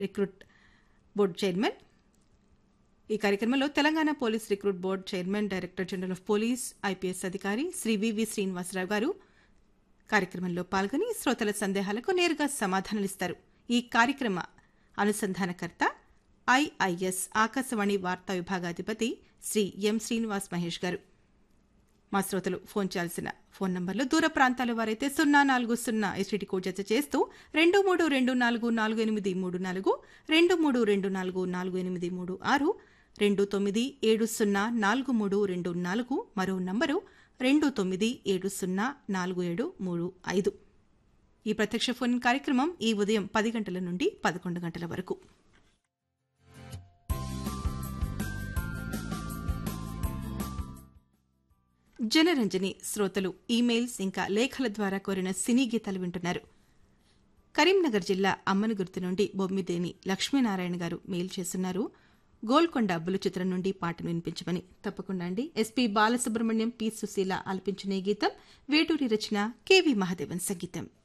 recruit board chairman ఈ కార్యక్రమంలో Telangana police recruit board chairman director general of police IPS అధికారి శ్రీ వివి శ్రీనివాసరావు గారు కార్యక్రమంలో పాల్గొని శ్రోతల సందేహాలకు నేరుగా సమాధానాలిస్తారు ఈ కార్యక్రమ అనుసంధానకర్త ఐఐఎస్ ఆకాశవాణి వార్తా విభాగాధిపతి శ్రీ ఎం శ్రీనివాస్ మహేష్ గారు మా శ్రోతలు ఫోన్ చేయాల్సిన ఫోన్ నంబర్లు దూర ప్రాంతాల వారైతే సున్నా నాలుగు సున్నా ఎస్టీడీ కోడ్ జత చేస్తూ రెండు మూడు రెండు నాలుగు నాలుగు ఎనిమిది మూడు నాలుగు రెండు మూడు రెండు నాలుగు నాలుగు ఎనిమిది మూడు ఆరు రెండు తొమ్మిది ఏడు సున్నా నాలుగు మూడు రెండు నాలుగు మరో నంబరు రెండు తొమ్మిది ఏడు సున్నా నాలుగు ఏడు మూడు ఐదు ఈ ప్రత్యక్ష ఫోన్ కార్యక్రమం ఈ ఉదయం పది గంటల నుండి పదకొండు గంటల వరకు జనరంజని శ్రోతలు ఈమెయిల్స్ ఇంకా లేఖల ద్వారా కోరిన సినీ గీతాలు వింటున్నారు కరీంనగర్ జిల్లా అమ్మనగుర్తు నుండి బొమ్మిదేని లక్ష్మీనారాయణ గారు మెయిల్ చేస్తున్నారు గోల్కొండ అబ్బులు చిత్రం నుండి పాటను వినిపించమని తప్పకుండా అండి ఎస్పీ బాలసుబ్రహ్మణ్యం పి సుశీల ఆలపించిన ఈ గీతం వేటూరి రచన కెవి మహాదేవన్ సంగీతం